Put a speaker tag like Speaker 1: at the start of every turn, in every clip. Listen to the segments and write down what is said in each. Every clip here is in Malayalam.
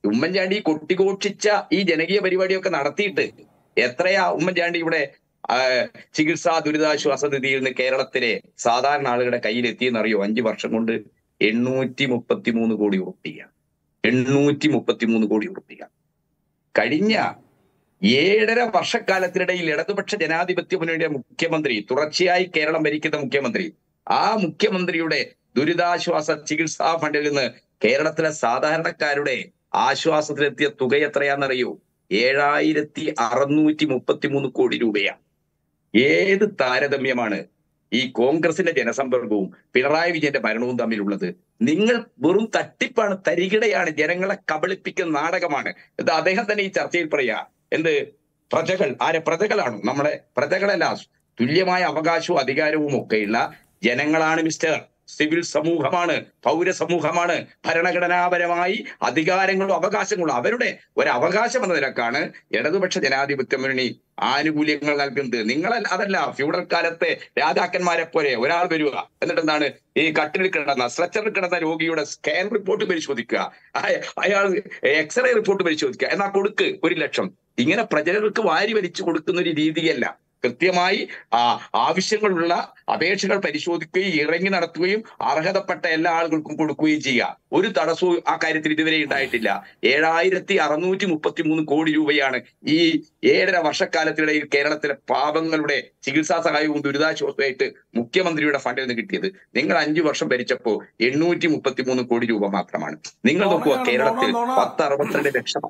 Speaker 1: ഉമ്മൻചാണ്ടി കൊട്ടിഘോഷിച്ച ഈ ജനകീയ പരിപാടിയൊക്കെ നടത്തിയിട്ട് എത്രയാ ഉമ്മൻചാണ്ടി ഇവിടെ ആ, ചികിത്സാ ദുരിതാശ്വാസ നിധിയിൽ നിന്ന് കേരളത്തിലെ സാധാരണ ആളുകളുടെ കയ്യിൽ എത്തിയെന്നറിയോ അഞ്ചു വർഷം കൊണ്ട് എണ്ണൂറ്റി മുപ്പത്തി മൂന്ന് കോടി ഉറുപ്പിക എണ്ണൂറ്റി മുപ്പത്തി മൂന്ന് കോടി ഉറുപ്പിക കഴിഞ്ഞ ഏഴര വർഷക്കാലത്തിനിടയിൽ ഇടതുപക്ഷ ജനാധിപത്യ മുന്നണിയുടെ മുഖ്യമന്ത്രി തുടർച്ചയായി കേരളം ഭരിക്കുന്ന മുഖ്യമന്ത്രി ആ മുഖ്യമന്ത്രിയുടെ ദുരിതാശ്വാസ ചികിത്സാ ഫണ്ടിൽ നിന്ന് കേരളത്തിലെ സാധാരണക്കാരുടെ ആശ്വാസത്തിലെത്തിയ തുക എത്രയാണെന്നറിയോ ഏഴായിരത്തി അറുന്നൂറ്റി മുപ്പത്തി മൂന്ന് കോടി രൂപയാണ് ഏത് താരതമ്യമാണ് ഈ കോൺഗ്രസിന്റെ ജനസമ്പർക്കവും പിണറായി വിജയന്റെ മരണവും തമ്മിലുള്ളത് നിങ്ങൾ വെറും തട്ടിപ്പാണ് തരികിടയാണ് ജനങ്ങളെ കബളിപ്പിക്കുന്ന നാടകമാണ് ഇത് അദ്ദേഹം തന്നെ ഈ ചർച്ചയിൽ പറയാ എന്ത് പ്രജകൾ ആരെ പ്രജകളാണോ നമ്മളെ പ്രജകളല്ല തുല്യമായ അവകാശവും അധികാരവും ഒക്കെയുള്ള ജനങ്ങളാണ് മിസ്റ്റർ സിവിൽ സമൂഹമാണ് പൗര സമൂഹമാണ് ഭരണഘടനാപരമായി അധികാരങ്ങളും അവകാശങ്ങളും അവരുടെ ഒരു അവകാശം എന്ന നിലക്കാണ് ഇടതുപക്ഷ ജനാധിപത്യ മുന്നണി ആനുകൂല്യങ്ങൾ നൽകുന്നത് നിങ്ങൾ അതല്ല ഫ്യൂഡൽ കാലത്തെ രാജാക്കന്മാരെ പോലെ ഒരാൾ വരിക എന്നിട്ട് എന്താണ് ഈ കട്ടിലിൽ കിടന്ന സ്ട്രെച്ചറിൽ കിടന്ന രോഗിയുടെ സ്കാൻ റിപ്പോർട്ട് പരിശോധിക്കുക അയ- അയാൾ എക്സ്റേ റിപ്പോർട്ട് പരിശോധിക്കുക എന്നാ കൊടുക്ക് ഒരു ലക്ഷം ഇങ്ങനെ പ്രജകൾക്ക് വാരി വലിച്ചു കൊടുക്കുന്ന ഒരു രീതിയല്ല കൃത്യമായി ആ ആവശ്യങ്ങളുള്ള അപേക്ഷകൾ പരിശോധിക്കുകയും ഇറങ്ങി നടത്തുകയും അർഹതപ്പെട്ട എല്ലാ ആളുകൾക്കും കൊടുക്കുകയും ചെയ്യുക ഒരു തടസ്സവും ആ കാര്യത്തിൽ ഇതുവരെ ഉണ്ടായിട്ടില്ല ഏഴായിരത്തി അറുന്നൂറ്റി മുപ്പത്തി മൂന്ന് കോടി രൂപയാണ് ഈ ഏഴര വർഷക്കാലത്തിനിടയിൽ കേരളത്തിലെ പാവങ്ങളുടെ ചികിത്സാ സഹായവും ദുരിതാശ്വാസമായിട്ട് മുഖ്യമന്ത്രിയുടെ ഫണ്ടിൽ നിന്ന് കിട്ടിയത് നിങ്ങൾ അഞ്ചു വർഷം ഭരിച്ചപ്പോ എണ്ണൂറ്റി മുപ്പത്തി മൂന്ന് കോടി രൂപ മാത്രമാണ് നിങ്ങൾ നോക്കുക
Speaker 2: നോണയാണ്,
Speaker 1: കേരളത്തിൽ
Speaker 2: നോണ, നോണ.
Speaker 1: പത്ത് അറുപത്തിരണ്ട് ലക്ഷം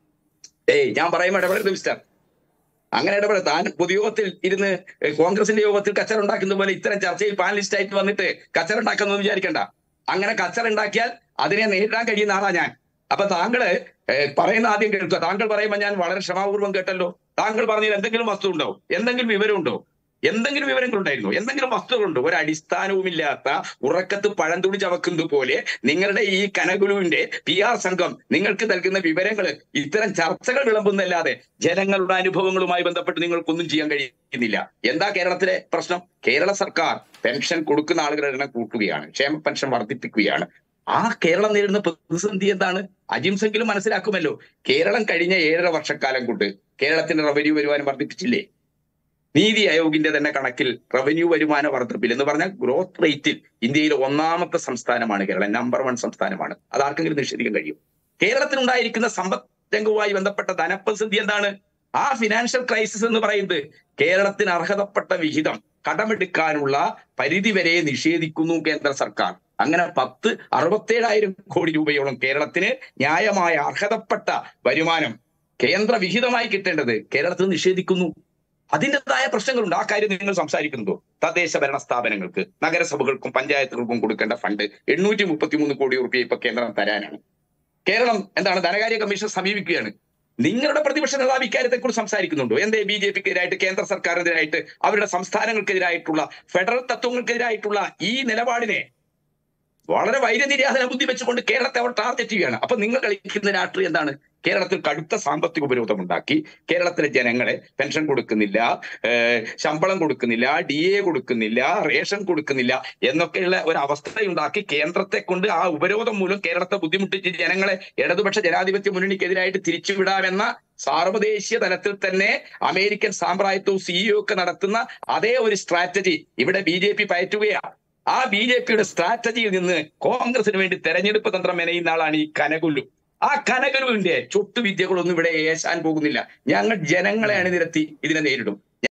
Speaker 1: ഏയ് ഞാൻ പറയുമ്പോൾ ഇടപെടരുത് മിസ്റ്റർ അങ്ങനെ ഇടപെടും താൻ പൊതുയോഗത്തിൽ ഇരുന്ന് കോൺഗ്രസിന്റെ യോഗത്തിൽ കച്ചറ ഉണ്ടാക്കുന്ന പോലെ ഇത്തരം ചർച്ചയിൽ പാനലിസ്റ്റ് ആയിട്ട് വന്നിട്ട് കച്ചറ ഉണ്ടാക്കുന്നു വിചാരിക്കണ്ട അങ്ങനെ കച്ചറ ഉണ്ടാക്കിയാൽ അതിനെ നേരിടാൻ കഴിയുന്ന ആളാ ഞാൻ അപ്പൊ താങ്കള് ഏഹ്, പറയുന്ന ആദ്യം കേൾക്കുക താങ്കൾ പറയുമ്പോൾ ഞാൻ വളരെ ക്ഷമാപൂർവ്വം കേട്ടല്ലോ താങ്കൾ പറഞ്ഞതിൽ എന്തെങ്കിലും വസ്തു ഉണ്ടോ എന്തെങ്കിലും വിവരമുണ്ടോ എന്തെങ്കിലും വിവരങ്ങൾ ഉണ്ടായിരുന്നു എന്തെങ്കിലും വസ്തുക്കളുണ്ടോ ഒരു അടിസ്ഥാനവുമില്ലാത്ത ഉറക്കത്ത് പഴന്തുണി ചവക്കുന്നത് പോലെ നിങ്ങളുടെ ഈ കനകുലുവിന്റെ പി ആർ സംഘം നിങ്ങൾക്ക് നൽകുന്ന വിവരങ്ങൾ ഇത്തരം ചർച്ചകൾ വിളമ്പുന്നല്ലാതെ ജനങ്ങളുടെ അനുഭവങ്ങളുമായി ബന്ധപ്പെട്ട് നിങ്ങൾക്കൊന്നും ചെയ്യാൻ കഴിയുന്നില്ല എന്താ കേരളത്തിലെ പ്രശ്നം കേരള സർക്കാർ പെൻഷൻ കൊടുക്കുന്ന ആളുകളുടെ എണ്ണം കൂട്ടുകയാണ് ക്ഷേമ പെൻഷൻ വർദ്ധിപ്പിക്കുകയാണ് ആ കേരളം നേരിടുന്ന പ്രതിസന്ധി എന്താണ് അജിംസെങ്കിലും മനസ്സിലാക്കുമല്ലോ കേരളം കഴിഞ്ഞ ഏഴര വർഷക്കാലം കൊണ്ട് കേരളത്തിന്റെ റവന്യൂ വരുമാനം വർദ്ധിപ്പിച്ചില്ലേ നീതി ആയോഗിന്റെ തന്നെ കണക്കിൽ റവന്യൂ വരുമാന വർദ്ധിപ്പിൽ എന്ന് പറഞ്ഞാൽ ഗ്രോത്ത് റേറ്റിൽ ഇന്ത്യയിലെ ഒന്നാമത്തെ സംസ്ഥാനമാണ് കേരളം നമ്പർ വൺ സംസ്ഥാനമാണ് അത് ആർക്കെങ്കിലും നിഷേധിക്കാൻ കഴിയും കേരളത്തിനുണ്ടായിരിക്കുന്ന സമ്പദ് രംഗവുമായി ബന്ധപ്പെട്ട ധനപ്രസിദ്ധി എന്താണ് ആ ഫിനാൻഷ്യൽ ക്രൈസിസ് എന്ന് പറയുന്നത് കേരളത്തിന് അർഹതപ്പെട്ട വിഹിതം കടമെടുക്കാനുള്ള പരിധി വരെ നിഷേധിക്കുന്നു കേന്ദ്ര സർക്കാർ അങ്ങനെ പത്ത് അറുപത്തേഴായിരം കോടി രൂപയോളം കേരളത്തിന് ന്യായമായ അർഹതപ്പെട്ട വരുമാനം കേന്ദ്ര വിഹിതമായി കിട്ടേണ്ടത് കേരളത്തിൽ നിഷേധിക്കുന്നു അതിൻ്റെതായ പ്രശ്നങ്ങളുണ്ട് ആ കാര്യം നിങ്ങൾ സംസാരിക്കുന്നുണ്ടോ തദ്ദേശ ഭരണ സ്ഥാപനങ്ങൾക്ക് നഗരസഭകൾക്കും പഞ്ചായത്തുകൾക്കും കൊടുക്കേണ്ട ഫണ്ട് എണ്ണൂറ്റി മുപ്പത്തി മൂന്ന് കോടി റുപ്യ ഇപ്പൊ കേന്ദ്രം തരാനാണ് കേരളം എന്താണ് ധനകാര്യ കമ്മീഷൻ സമീപിക്കുകയാണ് നിങ്ങളുടെ പ്രതിപക്ഷ നേതാവ് ഇക്കാര്യത്തെക്കുറിച്ച് സംസാരിക്കുന്നുണ്ടോ എന്തേ ബി ജെ പിക്കെതിരായിട്ട് കേന്ദ്ര സർക്കാരിനെതിരായിട്ട് അവരുടെ സംസ്ഥാനങ്ങൾക്കെതിരായിട്ടുള്ള ഫെഡറൽ തത്വങ്ങൾക്കെതിരായിട്ടുള്ള ഈ നിലപാടിനെ വളരെ വൈര്യനിര്യാസന ബുദ്ധി വെച്ചുകൊണ്ട് കേരളത്തെ അവർ ടാർഗറ്റ് ചെയ്യുകയാണ് അപ്പൊ നിങ്ങൾ കളിക്കുന്ന രാഷ്ട്രീയം എന്താണ് കേരളത്തിൽ കടുത്ത സാമ്പത്തിക ഉപരോധം ഉണ്ടാക്കി കേരളത്തിലെ ജനങ്ങളെ പെൻഷൻ കൊടുക്കുന്നില്ല ഏഹ് ശമ്പളം കൊടുക്കുന്നില്ല ഡി എ കൊടുക്കുന്നില്ല റേഷൻ കൊടുക്കുന്നില്ല എന്നൊക്കെയുള്ള ഒരു അവസ്ഥയുണ്ടാക്കി കേന്ദ്രത്തെ കൊണ്ട് ആ ഉപരോധം മൂലം കേരളത്തെ ബുദ്ധിമുട്ടിച്ച് ജനങ്ങളെ ഇടതുപക്ഷ ജനാധിപത്യ മുന്നണിക്കെതിരായിട്ട് തിരിച്ചുവിടാമെന്ന സാർവദേശീയ തലത്തിൽ തന്നെ അമേരിക്കൻ സാമ്രാജ്യത്വവും സിഇഒ ഒക്കെ നടത്തുന്ന അതേ ഒരു സ്ട്രാറ്റജി ഇവിടെ ബി ജെ പി പയറ്റുകയാണ് ആ ബി ജെ പിയുടെ സ്ട്രാറ്റജിയിൽ നിന്ന് കോൺഗ്രസിന് വേണ്ടി തെരഞ്ഞെടുപ്പ് തന്ത്രം മെനയുന്ന ആളാണ് ഈ കനകുല്ലു ആ കനകലുവിന്റെ ചൊട്ടുവിദ്യകളൊന്നും ഇവിടെ ഏശാൻ പോകുന്നില്ല ഞങ്ങൾ ജനങ്ങളെ അണിനിരത്തി ഇതിനെ നേരിടും